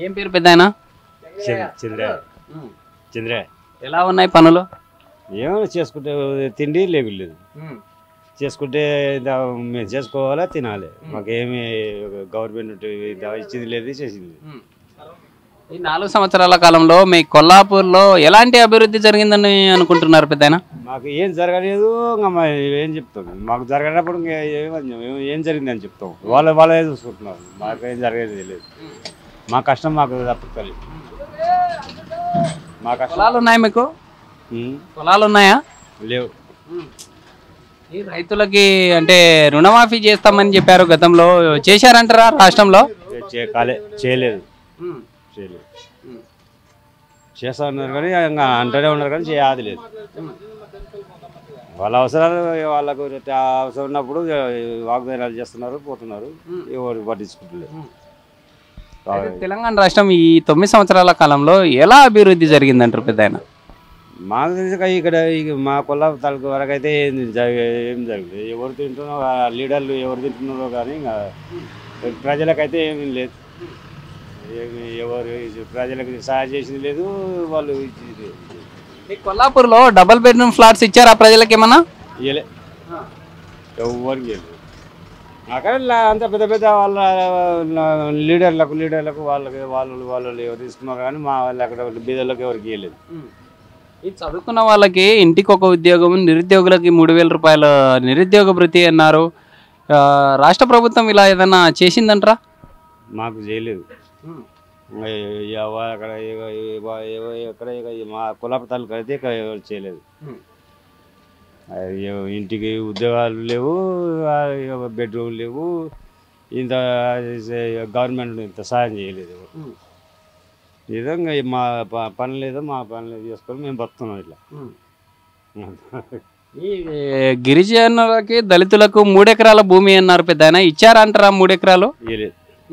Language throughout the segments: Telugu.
ఏం పేరు పెద్ద ఆయన చంద్ర చంద్ర ఎలా ఉన్నాయి పనులు ఏమైనా చేసుకుంటే తిండి లేకు లేదు చేసుకుంటే దా- మేము చేసుకోవాలా తినాలి మాకేమి గవర్నమెంట్ దా- ఇచ్చింది లేదు చేసింది లేదు. ఈ నాలుగు సంవత్సరాల కాలంలో మీ కొల్లాపూర్లో ఎలాంటి అభివృద్ధి జరిగిందని అనుకుంటున్నారు పెద్ద ఆయన మాకు ఏం జరగలేదు ఇంకా మా ఏం చెప్తాం మాకు జరగనప్పుడు ఇంకా ఏమని ఏం- ఏం జరిగిందని చెప్తాం వాళ్ళ వాళ్ళే చూసుకుంటున్నారు మాకు ఏం జరగేది లేదు మా కష్టం మాకు తప్పుతుంది మా కష్టం పొలాలు ఉన్నాయి మీకు ఉం. పొలాలు ఉన్నాయా లేవు ఈ రైతులకి అంటే రుణమాఫీ చేస్తామని చెప్పారు గతంలో చేశారంటారా రాష్ట్రంలో చే- కాలే చేయలేదు చేయలేదు చేస్తా ఉన్నారు కానీ ఇంకా అంటూనే ఉన్నారు కానీ చేయాది లేదు వాళ్ళ అవసరాలు వాళ్ళకు అవసరం ఉన్నప్పుడు వాగ్దానాలు చేస్తున్నారు పోతున్నారు ఎవరు పట్టించుకుంటలేదు అయితే తెలంగాణ రాష్ట్రం ఈ తొమ్మిది సంవత్సరాల కాలంలో ఎలా అభివృద్ధి జరిగిందంటారు పెద్ద ఆయన మాకు తెలిసి కా- ఇక్కడ ఇక మా కొల్లా తాలూకు వరకు అయితే ఏం జరగ ఏం జరగలేదు ఎవరు తింటున్నారో ఆ లీడర్లు ఎవరు తింటున్నారో కానీ ఇంకా ప్రజలకైతే ఏమీ లేదు ఏమి ఎవరు ప్రజలకు సహాయం చేసింది లేదు వాళ్ళు ఇచ్చింది లేదు. మీ కొల్లాపూర్లో డబుల్ బెడ్రూమ్ ఫ్లాట్స్ ఇచ్చారా ప్రజలకి ఏమన్నా ఇయ్యలే ఎవరికి ఇయ్యలేదు అక్కడ లా- అంత పెద్ద పెద్ద వాళ్ళ లీడర్లకు లీడర్లకు వాళ్ళకి వాళ్ళు వాళ్ళు ఎవరు తీసుకున్నారు కానీ మా వాళ్ళు అక్కడ బీదర్లకు ఎవరికి ఇవ్వలేదు ఈ చదువుకున్న వాళ్ళకి ఇంటికి ఒక ఉద్యోగం నిరుద్యోగులకి మూడు వేల రూపాయల నిరుద్యోగ భృతి అన్నారు ఆ, రాష్ట్ర ప్రభుత్వం ఇలా ఏదైనా చేసిందంటారా మాకు చేయలేదు ఇంకా ఎవ- అక్కడ ఎవ- ఎవ- ఎవ- ఎక్కడ ఇక మా కులాప తాలూకా అయితే ఇక్కడ ఎవరు చేయలేదు ఆ, ఎవ- ఇంటికి ఉద్యోగాలు లేవు బెడ్రూమ్ లేవు ఇంత గవర్నమెంట్ ఇంత సాయం చేయలేదు ఎవరు. ఏదో ఇంకా మా ప- పనులు ఏదో మా పనులు చేసుకొని మేము బతున్నాం ఇట్లా ఈ గిరిజనులకి దళితులకు మూడెకరాల భూమి అన్నారు పెద్ద ఆయన ఇచ్చారంటారా మూడెకరాలు ఇవ్వలేదు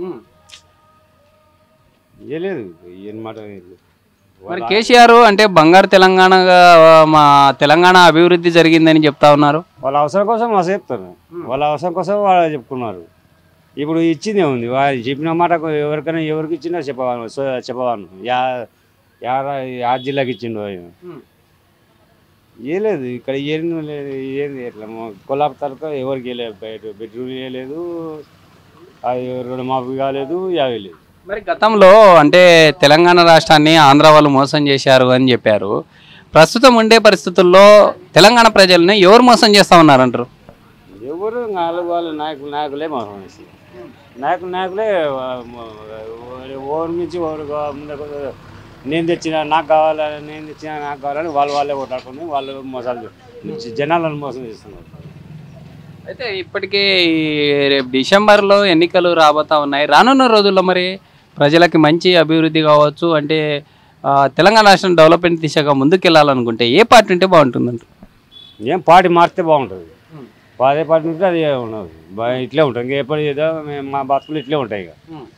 ఇవ్వలేదు ఏం మాట ఇవ్వలేదు. మరి కేసీఆర్ అంటే బంగారు తెలంగాణగా మా తెలంగాణ అభివృద్ధి జరిగిందని చెప్తా ఉన్నారు వాళ్ళ అవసరం కోసం వాళ్ళు చెప్తారు వాళ్ళ అవసరం కోసం వాళ్ళు చెప్పుకున్నారు ఇప్పుడు ఇచ్చింది ఉంది వాళ్ళు చెప్పిన మాట ఎవరికైనా ఎవరికి ఇచ్చినా చెప్పవాను సో చెప్పవాను యా యా రా- యా జిల్లాకి ఇచ్చిండు ఆయన ఇవ్వలేదు ఇక్కడ ఏం లేదు ఏంది ఎట్లా కొల్లాప తాలూకా ఎవరికి ఇవ్వలేదు బయట బెడ్రూమ్ ఇవ్వలేదు అది రుణమాఫీ కాలేదు యాభై లేదు మరి గతంలో అంటే తెలంగాణ రాష్ట్రాన్ని ఆంధ్ర వాళ్ళు మోసం చేశారు అని చెప్పారు ప్రస్తుతం ఉండే పరిస్థితుల్లో తెలంగాణ ప్రజల్ని ఎవరు మోసం చేస్తా ఉన్నారంటారు ఎవరు నాలుగు వాళ్ళ నాయకులు నాయకులే మోసం చేస్తారు నాయకులు నాయకులే ఓరి నుంచి ఓరు ముందుకు నేను తెచ్చిన నాకు కావాలని నేను తెచ్చిన నాకు కావాలని వాళ్ళు వాళ్ళే కొట్టాడుకుని వాళ్ళు మోసాలు చే- జనాలను మోసం చేస్తున్నారు అయితే ఇప్పటికే ఈ రేపు డిసెంబర్లో ఎన్నికలు రాబోతా ఉన్నాయి రానున్న రోజుల్లో మరి ప్రజలకి మంచి అభివృద్ధి కావచ్చు అంటే ఆ, తెలంగాణ రాష్ట్రం డెవలప్మెంట్ దిశగా ముందుకెళ్ళాలనుకుంటే ఏ పార్టీ ఉంటే బాగుంటుందంట ఏం పార్టీ మారితే బాగుంటుంది అదే పార్టీ ఉంటే అది ఉండదు బా- ఇట్లే ఉంటుంది ఇంకా ఎప్పుడు ఏదో మేము మా బతుకులు ఇట్లే ఉంటాయి ఇక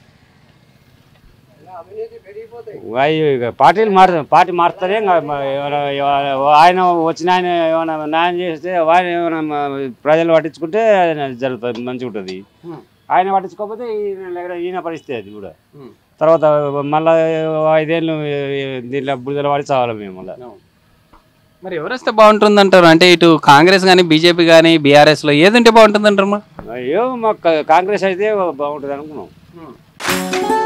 అయ్యి ఇక పార్టీలు మారు పార్టీ మారుతారే ఇంకా మ- ఏమైనా ఏమైనా ఆయన వచ్చిన ఆయన ఏమైనా న్యాయం చేస్తే ఆయన ఏమైనా మ- ప్రజలు పట్టించుకుంటే అది జరుగుతుంది మంచిగా ఉంటుంది ఆయన పట్టించుకోకపోతే ఈయన లేక- ఈయన పరిస్థితి అది కూడా తర్వాత మళ్ళీ ఐదేళ్ళు దీంట్లో బుడిదల పడి చావాలి మేము మళ్ళీ మరి ఎవరు వస్తే బాగుంటుంది అంటారు అంటే ఇటు కాంగ్రెస్ కానీ బీజేపీ కానీ బీఆర్ఎస్లో ఏది ఉంటే బాగుంటుంది అంటారు అయ్యో మాకు కాంగ్రెస్ అయితే బాగుంటుంది అనుకున్నాం